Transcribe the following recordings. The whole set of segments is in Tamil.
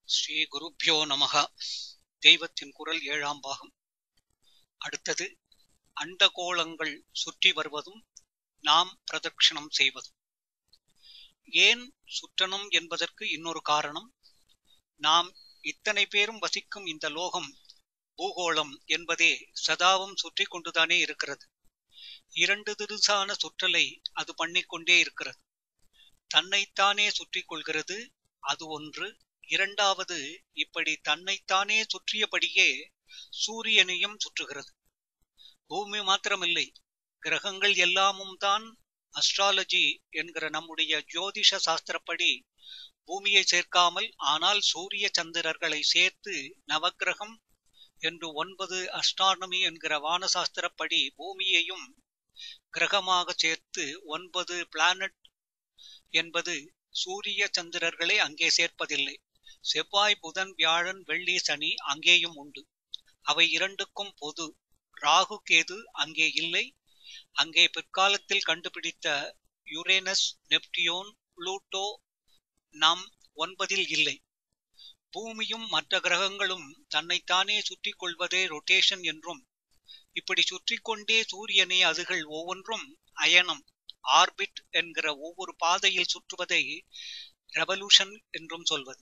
ஸ்ரீ குருப்பியோ நமக தெய்வத்தின் குரல் ஏழாம் பாகம் அடுத்தது அண்டகோளங்கள் சுற்றி வருவதும் நாம் பிரதட்சிணம் செய்வதும் ஏன் சுற்றணும் என்பதற்கு இன்னொரு காரணம் நாம் இத்தனை பேரும் வசிக்கும் இந்த லோகம் பூகோளம் என்பதே சதாவும் சுற்றி கொண்டுதானே இருக்கிறது இரண்டு திடுசான சுற்றலை அது பண்ணிக்கொண்டே இருக்கிறது தன்னைத்தானே சுற்றி கொள்கிறது அது ஒன்று இரண்டாவது இப்படி தன்னைத்தானே சுற்றியபடியே சூரியனையும் சுற்றுகிறது பூமி மாத்திரமில்லை கிரகங்கள் எல்லாமும் தான் அஸ்ட்ராலஜி என்கிற நம்முடைய ஜோதிஷ சாஸ்திரப்படி பூமியை சேர்க்காமல் ஆனால் சூரிய சந்திரர்களை சேர்த்து நவக்கிரகம் என்று ஒன்பது அஸ்ட்ரானமி என்கிற வானசாஸ்திரப்படி பூமியையும் கிரகமாக சேர்த்து ஒன்பது பிளானட் என்பது சூரிய சந்திரர்களை அங்கே சேர்ப்பதில்லை செவ்வாய் புதன் வியாழன் வெள்ளி சனி அங்கேயும் உண்டு அவை இரண்டுக்கும் பொது ராகு கேது அங்கே இல்லை அங்கே பிற்காலத்தில் கண்டுபிடித்த யுரேனஸ் நெப்டியோன் புளூட்டோ நாம் ஒன்பதில் இல்லை பூமியும் மற்ற கிரகங்களும் தன்னைத்தானே சுற்றி கொள்வதே ரொட்டேஷன் என்றும் இப்படி சுற்றி கொண்டே சூரியனை அதுகள் ஒவ்வொன்றும் அயனம் ஆர்பிட் என்கிற ஒவ்வொரு பாதையில் சுற்றுவதை ரெவல்யூஷன் என்றும் சொல்வது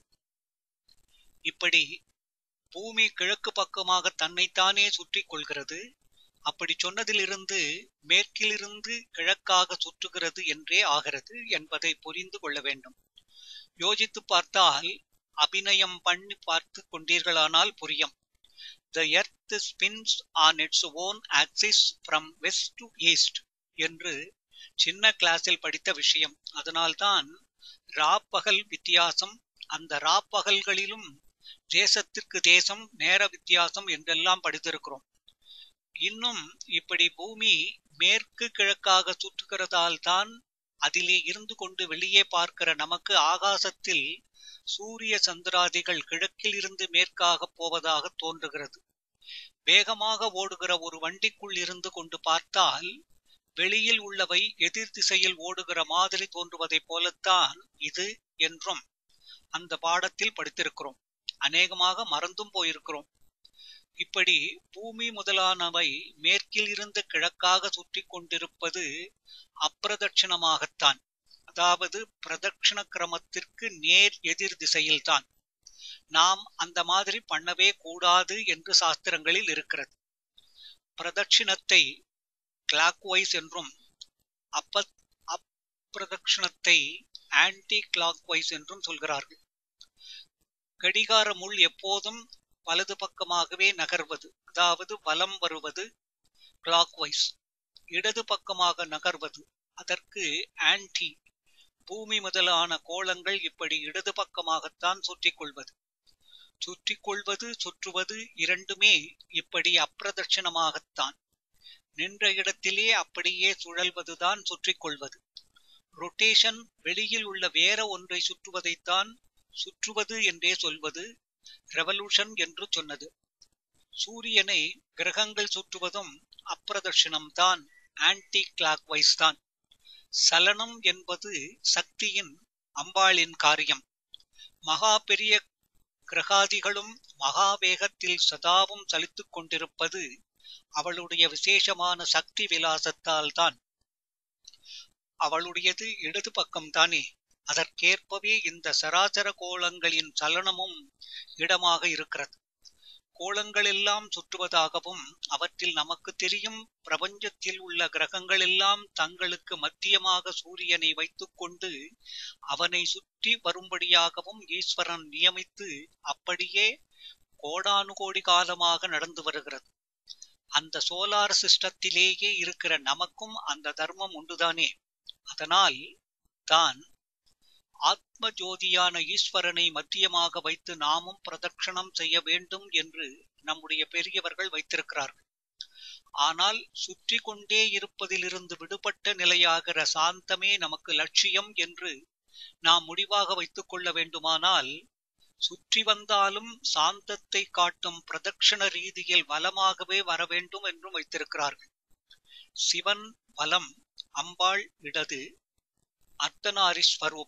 இப்படி பூமி கிழக்கு பக்கமாக தன்னைத்தானே சுற்றி கொள்கிறது அப்படி சொன்னதிலிருந்து மேற்கிலிருந்து கிழக்காக சுற்றுகிறது என்றே ஆகிறது என்பதை புரிந்து கொள்ள வேண்டும் யோசித்து பார்த்தால் அபிநயம் பண்ணி பார்த்து கொண்டீர்களானால் புரியும் the earth spins on its own axis from west to east என்று சின்ன கிளாஸில் படித்த விஷயம் அதனால்தான் ராப்பகல் வித்தியாசம் அந்த ராப்பகல்களிலும் தேசத்திற்கு தேசம் நேர வித்தியாசம் என்றெல்லாம் படித்திருக்கிறோம் இன்னும் இப்படி பூமி மேற்கு கிழக்காக சுற்றுகிறதால் தான் அதிலே இருந்து கொண்டு வெளியே பார்க்கிற நமக்கு ஆகாசத்தில் சூரிய சந்திராதிகள் கிழக்கில் இருந்து மேற்காக போவதாக தோன்றுகிறது வேகமாக ஓடுகிற ஒரு வண்டிக்குள் இருந்து கொண்டு பார்த்தால் வெளியில் உள்ளவை எதிர் திசையில் ஓடுகிற மாதிரி தோன்றுவதைப் போலத்தான் இது என்றும் அந்த பாடத்தில் படித்திருக்கிறோம் அநேகமாக மறந்தும் போயிருக்கிறோம் இப்படி பூமி முதலானவை மேற்கில் இருந்து கிழக்காக சுற்றி கொண்டிருப்பது அப்பிரதட்சிணமாகத்தான் அதாவது பிரதட்சிண கிரமத்திற்கு நேர் எதிர் திசையில்தான் நாம் அந்த மாதிரி பண்ணவே கூடாது என்று சாஸ்திரங்களில் இருக்கிறது பிரதட்சிணத்தை கிளாக் வைஸ் என்றும் அப்ப அப்பிரதட்சிணத்தை ஆன்டி கிளாக் வைஸ் என்றும் சொல்கிறார்கள் கடிகார முள் எப்போதும் வலது பக்கமாகவே நகர்வது அதாவது வலம் வருவது கிளாக் வைஸ் இடது பக்கமாக நகர்வது அதற்கு ஆன்டி பூமி முதலான கோளங்கள் இப்படி இடது பக்கமாகத்தான் சுற்றி கொள்வது சுற்றி கொள்வது சுற்றுவது இரண்டுமே இப்படி அப்பிரதட்சணமாகத்தான் நின்ற இடத்திலே அப்படியே சுழல்வதுதான் சுற்றி கொள்வது ரொட்டேஷன் வெளியில் உள்ள வேற ஒன்றை சுற்றுவதைத்தான் சுற்றுவது என்றே சொல்வது ரெவல்யூஷன் என்று சொன்னது சூரியனை கிரகங்கள் சுற்றுவதும் அப்பிரதர்ஷனம் தான் ஆன்டி கிளாக் வைஸ் தான் சலனம் என்பது சக்தியின் அம்பாளின் காரியம் மகா பெரிய கிரகாதிகளும் மகா வேகத்தில் சதாவும் சலித்துக் கொண்டிருப்பது அவளுடைய விசேஷமான சக்தி விலாசத்தால் தான் அவளுடையது இடது பக்கம்தானே அதற்கேற்பவே இந்த சராசர கோலங்களின் சலனமும் இடமாக இருக்கிறது கோலங்கள் எல்லாம் சுற்றுவதாகவும் அவற்றில் நமக்கு தெரியும் பிரபஞ்சத்தில் உள்ள கிரகங்கள் எல்லாம் தங்களுக்கு மத்தியமாக சூரியனை வைத்துக்கொண்டு அவனை சுற்றி வரும்படியாகவும் ஈஸ்வரன் நியமித்து அப்படியே கோடானு கோடி காலமாக நடந்து வருகிறது அந்த சோலார் சிஸ்டத்திலேயே இருக்கிற நமக்கும் அந்த தர்மம் உண்டுதானே அதனால் தான் ஆத்ம ஜோதியான ஈஸ்வரனை மத்தியமாக வைத்து நாமும் பிரதட்சணம் செய்ய வேண்டும் என்று நம்முடைய பெரியவர்கள் வைத்திருக்கிறார்கள் ஆனால் சுற்றி கொண்டே இருப்பதிலிருந்து விடுபட்ட நிலையாகிற சாந்தமே நமக்கு லட்சியம் என்று நாம் முடிவாக வைத்துக் கொள்ள வேண்டுமானால் சுற்றி வந்தாலும் சாந்தத்தை காட்டும் பிரதட்சண ரீதியில் வலமாகவே வர வேண்டும் என்றும் வைத்திருக்கிறார்கள் சிவன் வலம் அம்பாள் இடது அர்த்தநாரி ஸ்வரூபம்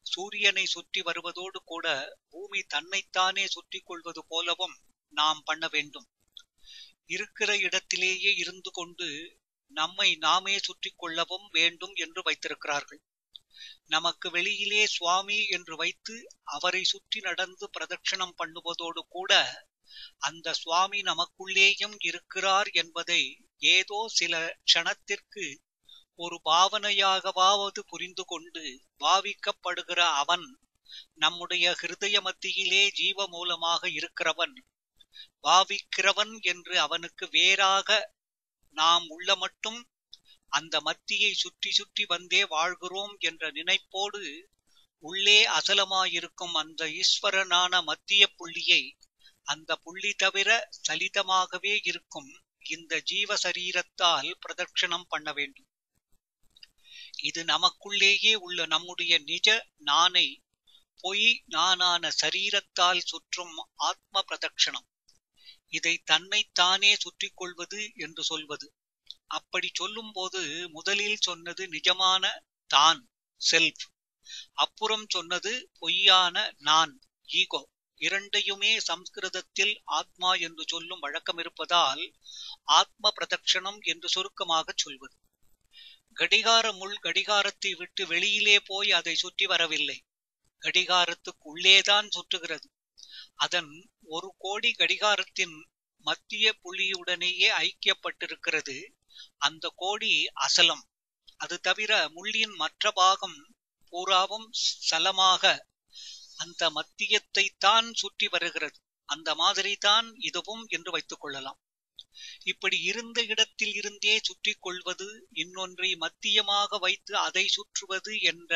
சூரியனை சுற்றி வருவதோடு கூட பூமி தன்னைத்தானே சுற்றி கொள்வது போலவும் நாம் பண்ண வேண்டும் இருக்கிற இடத்திலேயே இருந்து கொண்டு நம்மை நாமே சுற்றி கொள்ளவும் வேண்டும் என்று வைத்திருக்கிறார்கள் நமக்கு வெளியிலே சுவாமி என்று வைத்து அவரை சுற்றி நடந்து பிரதட்சணம் பண்ணுவதோடு கூட அந்த சுவாமி நமக்குள்ளேயும் இருக்கிறார் என்பதை ஏதோ சில க்ஷணத்திற்கு ஒரு பாவனையாகவாவது புரிந்து கொண்டு பாவிக்கப்படுகிற அவன் நம்முடைய ஹிருதய மத்தியிலே ஜீவ மூலமாக இருக்கிறவன் பாவிக்கிறவன் என்று அவனுக்கு வேறாக நாம் உள்ள மட்டும் அந்த மத்தியை சுற்றி சுற்றி வந்தே வாழ்கிறோம் என்ற நினைப்போடு உள்ளே அசலமாயிருக்கும் அந்த ஈஸ்வரனான மத்திய புள்ளியை அந்த புள்ளி தவிர சலிதமாகவே இருக்கும் இந்த ஜீவ சரீரத்தால் பிரதட்சணம் பண்ண வேண்டும் இது நமக்குள்ளேயே உள்ள நம்முடைய நிஜ நானை பொய் நானான சரீரத்தால் சுற்றும் ஆத்ம பிரதட்சணம் இதை தன்னைத்தானே சுற்றி கொள்வது என்று சொல்வது அப்படி சொல்லும்போது முதலில் சொன்னது நிஜமான தான் செல்ஃப் அப்புறம் சொன்னது பொய்யான நான் ஈகோ இரண்டையுமே சம்ஸ்கிருதத்தில் ஆத்மா என்று சொல்லும் வழக்கம் இருப்பதால் ஆத்ம பிரதட்சணம் என்று சுருக்கமாக சொல்வது கடிகார முள் கடிகாரத்தை விட்டு வெளியிலே போய் அதை சுற்றி வரவில்லை கடிகாரத்துக்கு உள்ளேதான் சுற்றுகிறது அதன் ஒரு கோடி கடிகாரத்தின் மத்திய புள்ளியுடனேயே ஐக்கியப்பட்டிருக்கிறது அந்த கோடி அசலம் அது தவிர முள்ளின் மற்ற பாகம் பூராவும் சலமாக அந்த மத்தியத்தை தான் சுற்றி வருகிறது அந்த மாதிரி தான் இதுவும் என்று வைத்துக் கொள்ளலாம் இப்படி இருந்த இடத்தில் இருந்தே சுற்றி கொள்வது இன்னொன்றை மத்தியமாக வைத்து அதை சுற்றுவது என்ற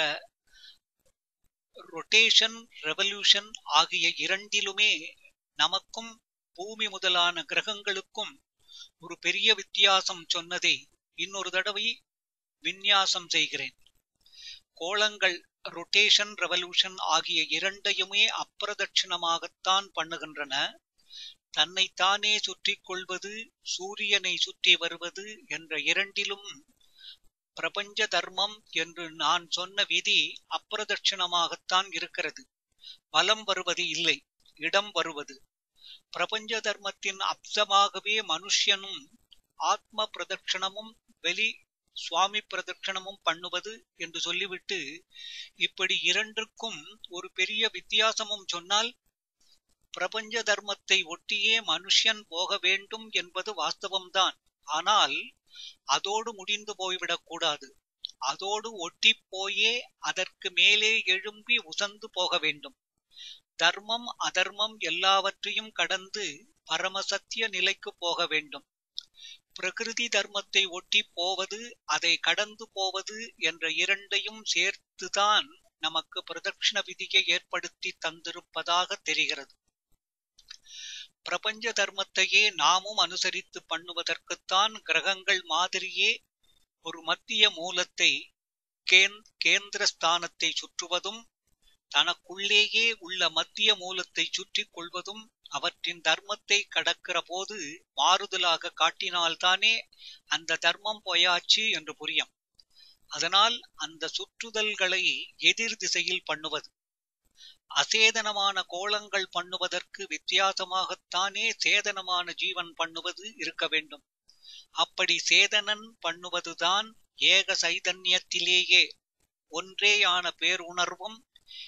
ரொட்டேஷன் ரெவல்யூஷன் ஆகிய இரண்டிலுமே நமக்கும் பூமி முதலான கிரகங்களுக்கும் ஒரு பெரிய வித்தியாசம் சொன்னதை இன்னொரு தடவை விந்நியாசம் செய்கிறேன் கோளங்கள் ரொட்டேஷன் ரெவல்யூஷன் ஆகிய இரண்டையுமே அப்பிரதட்சிணமாகத்தான் பண்ணுகின்றன தன்னைத்தானே சுற்றி கொள்வது சூரியனை சுற்றி வருவது என்ற இரண்டிலும் பிரபஞ்ச தர்மம் என்று நான் சொன்ன விதி அப்பிரதட்சிணமாகத்தான் இருக்கிறது பலம் வருவது இல்லை இடம் வருவது பிரபஞ்ச தர்மத்தின் அம்சமாகவே மனுஷனும் ஆத்ம பிரதட்சணமும் வெளி சுவாமி பிரதட்சணமும் பண்ணுவது என்று சொல்லிவிட்டு இப்படி இரண்டுக்கும் ஒரு பெரிய வித்தியாசமும் சொன்னால் பிரபஞ்ச தர்மத்தை ஒட்டியே மனுஷன் போக வேண்டும் என்பது வாஸ்தவம்தான் ஆனால் அதோடு முடிந்து போய்விடக் கூடாது அதோடு ஒட்டி போயே அதற்கு மேலே எழும்பி உசந்து போக வேண்டும் தர்மம் அதர்மம் எல்லாவற்றையும் கடந்து பரமசத்திய நிலைக்கு போக வேண்டும் பிரகிருதி தர்மத்தை ஒட்டி போவது அதை கடந்து போவது என்ற இரண்டையும் சேர்த்துதான் நமக்கு பிரதட்சிண விதியை ஏற்படுத்தி தந்திருப்பதாக தெரிகிறது பிரபஞ்ச தர்மத்தையே நாமும் அனுசரித்து பண்ணுவதற்குத்தான் கிரகங்கள் மாதிரியே ஒரு மத்திய மூலத்தை கேந்திர ஸ்தானத்தை சுற்றுவதும் தனக்குள்ளேயே உள்ள மத்திய மூலத்தை சுற்றி கொள்வதும் அவற்றின் தர்மத்தை கடக்கிற போது மாறுதலாக காட்டினால்தானே அந்த தர்மம் போயாச்சு என்று புரியும் அதனால் அந்த சுற்றுதல்களை எதிர் திசையில் பண்ணுவது அசேதனமான கோலங்கள் பண்ணுவதற்கு வித்தியாசமாகத்தானே சேதனமான ஜீவன் பண்ணுவது இருக்க வேண்டும் அப்படி சேதனன் பண்ணுவதுதான் ஏக சைதன்யத்திலேயே ஒன்றேயான பேருணர்வும்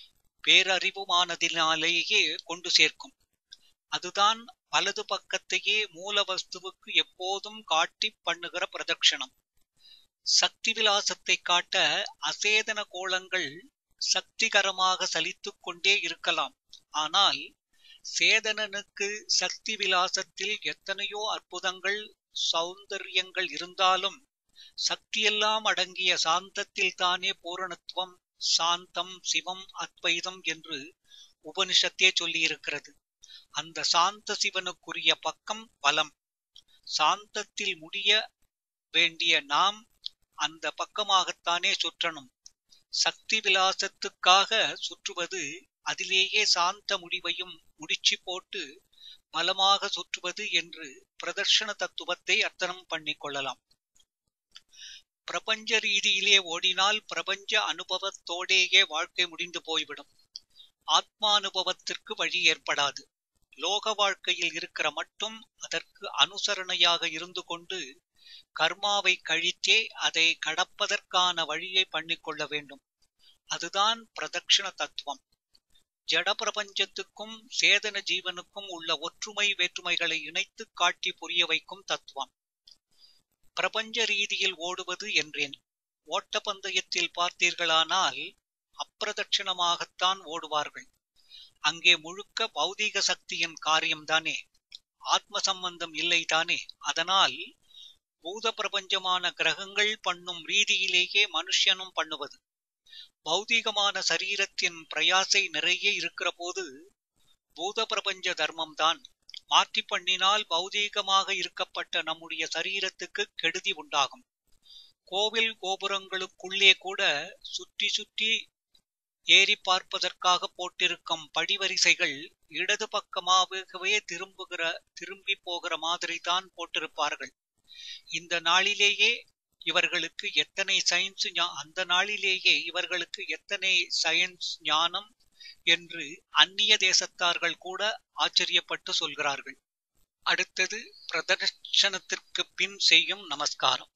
பேரறிவுமானதினாலேயே கொண்டு சேர்க்கும் அதுதான் வலது பக்கத்தையே மூல வஸ்துவுக்கு எப்போதும் காட்டி பண்ணுகிற பிரதட்சணம் சக்தி விலாசத்தை காட்ட அசேதன கோலங்கள் சக்திகரமாக சலித்துக் கொண்டே இருக்கலாம் ஆனால் சேதனனுக்கு சக்தி விலாசத்தில் எத்தனையோ அற்புதங்கள் சௌந்தரியங்கள் இருந்தாலும் சக்தியெல்லாம் அடங்கிய சாந்தத்தில் தானே பூரணத்துவம் சாந்தம் சிவம் அத்வைதம் என்று உபனிஷத்தே சொல்லியிருக்கிறது அந்த சாந்த சிவனுக்குரிய பக்கம் பலம் சாந்தத்தில் முடிய வேண்டிய நாம் அந்த பக்கமாகத்தானே சுற்றணும் சக்தி விலாசத்துக்காக சுற்றுவது அதிலேயே சாந்த முடிவையும் முடிச்சு போட்டு பலமாக சுற்றுவது என்று பிரதர்ஷன தத்துவத்தை அர்த்தனம் பண்ணிக் கொள்ளலாம் பிரபஞ்ச ரீதியிலே ஓடினால் பிரபஞ்ச அனுபவத்தோடேயே வாழ்க்கை முடிந்து போய்விடும் ஆத்மானுபவத்திற்கு வழி ஏற்படாது லோக வாழ்க்கையில் இருக்கிற மட்டும் அதற்கு அனுசரணையாக இருந்து கொண்டு கர்மாவை கழித்தே அதை கடப்பதற்கான வழியை பண்ணிக்கொள்ள வேண்டும் அதுதான் பிரதட்சிண தத்துவம் ஜட பிரபஞ்சத்துக்கும் சேதன ஜீவனுக்கும் உள்ள ஒற்றுமை வேற்றுமைகளை இணைத்து காட்டி புரிய வைக்கும் தத்துவம் பிரபஞ்ச ரீதியில் ஓடுவது என்றேன் ஓட்டப்பந்தயத்தில் பார்த்தீர்களானால் அப்பிரதட்சிணமாகத்தான் ஓடுவார்கள் அங்கே முழுக்க பௌதீக சக்தியின் காரியம்தானே ஆத்ம சம்பந்தம் இல்லைதானே அதனால் பூத பிரபஞ்சமான கிரகங்கள் பண்ணும் ரீதியிலேயே மனுஷனும் பண்ணுவது பௌதீகமான சரீரத்தின் பிரயாசை நிறைய இருக்கிற போது பூத பிரபஞ்ச தர்மம்தான் மாற்றி பண்ணினால் பௌதீகமாக இருக்கப்பட்ட நம்முடைய சரீரத்துக்கு கெடுதி உண்டாகும் கோவில் கோபுரங்களுக்குள்ளே கூட சுற்றி சுற்றி ஏறி பார்ப்பதற்காக போட்டிருக்கும் படிவரிசைகள் இடது பக்கமாகவே திரும்புகிற திரும்பி போகிற மாதிரி தான் போட்டிருப்பார்கள் இந்த நாளிலேயே இவர்களுக்கு எத்தனை சயின்ஸ் அந்த நாளிலேயே இவர்களுக்கு எத்தனை சயின்ஸ் ஞானம் என்று அந்நிய தேசத்தார்கள் கூட ஆச்சரியப்பட்டு சொல்கிறார்கள் அடுத்தது பிரதர்ஷனத்திற்கு பின் செய்யும் நமஸ்காரம்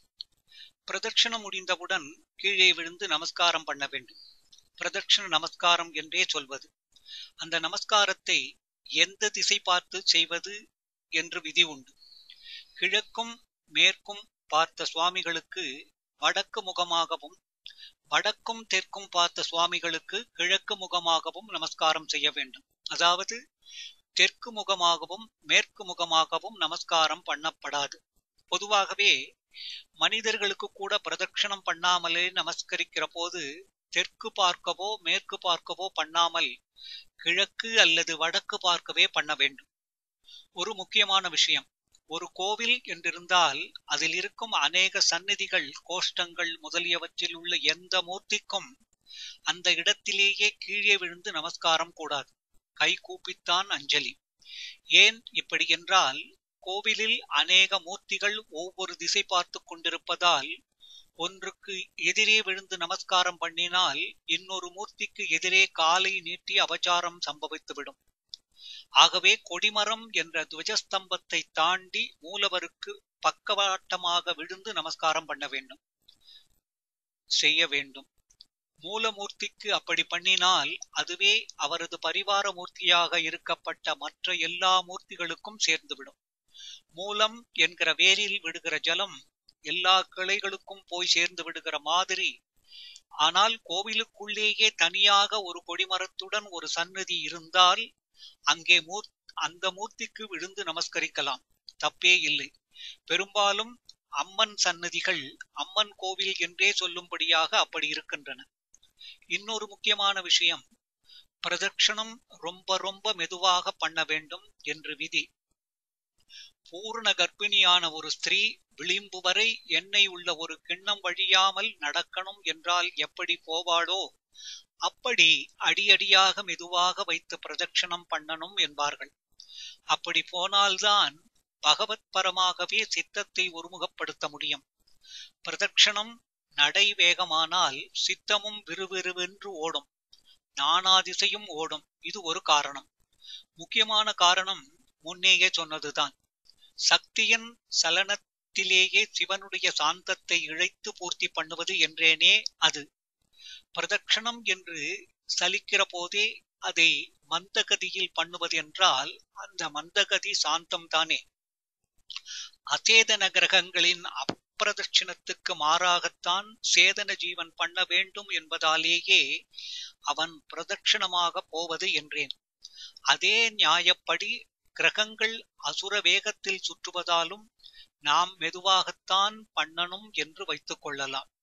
பிரதட்சணம் முடிந்தவுடன் கீழே விழுந்து நமஸ்காரம் பண்ண வேண்டும் பிரதட்சண நமஸ்காரம் என்றே சொல்வது அந்த நமஸ்காரத்தை எந்த திசை பார்த்து செய்வது என்று விதி உண்டு கிழக்கும் மேற்கும் பார்த்த சுவாமிகளுக்கு வடக்கு முகமாகவும் வடக்கும் தெற்கும் பார்த்த சுவாமிகளுக்கு கிழக்கு முகமாகவும் நமஸ்காரம் செய்ய வேண்டும் அதாவது தெற்கு முகமாகவும் மேற்கு முகமாகவும் நமஸ்காரம் பண்ணப்படாது பொதுவாகவே மனிதர்களுக்கு கூட பிரதட்சணம் பண்ணாமலே நமஸ்கரிக்கிற போது தெற்கு பார்க்கவோ மேற்கு பார்க்கவோ பண்ணாமல் கிழக்கு அல்லது வடக்கு பார்க்கவே பண்ண வேண்டும் ஒரு முக்கியமான விஷயம் ஒரு கோவில் என்றிருந்தால் அதில் இருக்கும் அநேக சந்நிதிகள் கோஷ்டங்கள் முதலியவற்றில் உள்ள எந்த மூர்த்திக்கும் அந்த இடத்திலேயே கீழே விழுந்து நமஸ்காரம் கூடாது கை கூப்பித்தான் அஞ்சலி ஏன் இப்படி என்றால் கோவிலில் அநேக மூர்த்திகள் ஒவ்வொரு திசை பார்த்து கொண்டிருப்பதால் ஒன்றுக்கு எதிரே விழுந்து நமஸ்காரம் பண்ணினால் இன்னொரு மூர்த்திக்கு எதிரே காலை நீட்டி அபச்சாரம் சம்பவித்துவிடும் ஆகவே கொடிமரம் என்ற துவஜஸ்தம்பத்தை தாண்டி மூலவருக்கு பக்கவாட்டமாக விழுந்து நமஸ்காரம் பண்ண வேண்டும் செய்ய வேண்டும் மூலமூர்த்திக்கு அப்படி பண்ணினால் அதுவே அவரது பரிவார மூர்த்தியாக இருக்கப்பட்ட மற்ற எல்லா மூர்த்திகளுக்கும் சேர்ந்துவிடும் மூலம் என்கிற வேரில் விடுகிற ஜலம் எல்லா கிளைகளுக்கும் போய் சேர்ந்து விடுகிற மாதிரி ஆனால் கோவிலுக்குள்ளேயே தனியாக ஒரு கொடிமரத்துடன் ஒரு சன்னதி இருந்தால் அங்கே மூர் அந்த மூர்த்திக்கு விழுந்து நமஸ்கரிக்கலாம் தப்பே இல்லை பெரும்பாலும் அம்மன் சன்னதிகள் அம்மன் கோவில் என்றே சொல்லும்படியாக அப்படி இருக்கின்றன இன்னொரு முக்கியமான விஷயம் பிரதட்சணம் ரொம்ப ரொம்ப மெதுவாக பண்ண வேண்டும் என்று விதி பூர்ண கர்ப்பிணியான ஒரு ஸ்திரீ விளிம்பு வரை எண்ணெய் உள்ள ஒரு கிண்ணம் வழியாமல் நடக்கணும் என்றால் எப்படி போவாளோ அப்படி அடியடியாக மெதுவாக வைத்து பிரதட்சணம் பண்ணணும் என்பார்கள் அப்படி போனால்தான் பகவத் பரமாகவே சித்தத்தை ஒருமுகப்படுத்த முடியும் பிரதட்சணம் நடை வேகமானால் சித்தமும் விறுவிறுவென்று ஓடும் நானாதிசையும் ஓடும் இது ஒரு காரணம் முக்கியமான காரணம் முன்னேயே சொன்னதுதான் சக்தியின் சலனத்திலேயே சிவனுடைய சாந்தத்தை இழைத்து பூர்த்தி பண்ணுவது என்றேனே அது பிரதட்சணம் என்று சலிக்கிற போதே அதை மந்தகதியில் பண்ணுவது என்றால் அந்த மந்தகதி சாந்தம் தானே அசேதன கிரகங்களின் அப்பிரதட்சிணத்துக்கு மாறாகத்தான் சேதன ஜீவன் பண்ண வேண்டும் என்பதாலேயே அவன் பிரதட்சிணமாக போவது என்றேன் அதே நியாயப்படி கிரகங்கள் அசுர வேகத்தில் சுற்றுவதாலும் நாம் மெதுவாகத்தான் பண்ணணும் என்று வைத்துக் கொள்ளலாம்